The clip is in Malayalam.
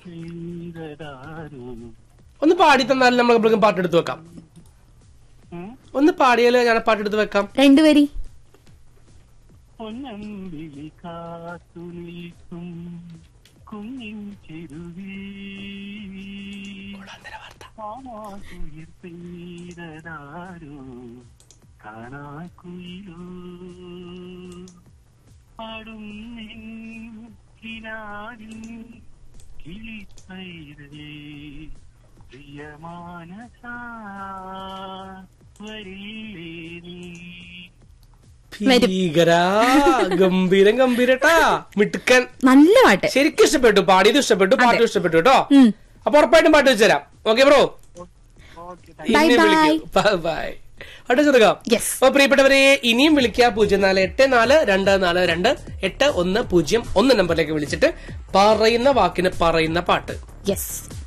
ചെയ്തതാരോ ഒന്ന് പാടി തന്നാലും നമ്മൾ എപ്പോഴും പാട്ടെടുത്ത് വെക്കാം ഉം? ഒന്ന് പാടിയാലോ ഞാൻ ആ പാട്ടെടുത്ത് വെക്കാം രണ്ടുപേരി പൊന്നമ്പിളി കാത്തു നിൽക്കും കുഞ്ഞിൻ ചെരുവീ ആമാതുയിർ പെയ്തതാരോ കാണാക്കുയിലോ പാടും നിൻ കിനാവിൻ കിളിപ്പൈതലേ പ്രിയമാനസ വരില്ലേ നീ വരും. ഭീകരാ ഗംഭീരം ഗംഭീരട്ടാ മിടുക്കൻ നല്ല പാട്ട് ശരിക്കും ഇഷ്ടപ്പെട്ടു പാടിയത് ഇഷ്ടപ്പെട്ടു പാട്ടും ഇഷ്ടപ്പെട്ടു കേട്ടോ ഉം. അപ്പൊ ഉറപ്പായിട്ടും പാട്ട് വെച്ചുതരാം ഓക്കെ ബ്രോ ഓക്കെ Bye ഇനിയും bye. വിളിക്കൂ ബൈ ബൈ പാട്ട് ചെറുക്കാം Yes. അപ്പൊ പ്രിയപ്പെട്ടവരെ ഇനിയും വിളിക്കുക പൂജ്യം നാല് എട്ട് നാല് രണ്ട് നാല് രണ്ട് എട്ട് ഒന്ന് പൂജ്യം ഒന്ന് നമ്പറിലേക്ക് വിളിച്ചിട്ട് പറയുന്ന വാക്കിന് പറയുന്ന പാട്ട് യെസ്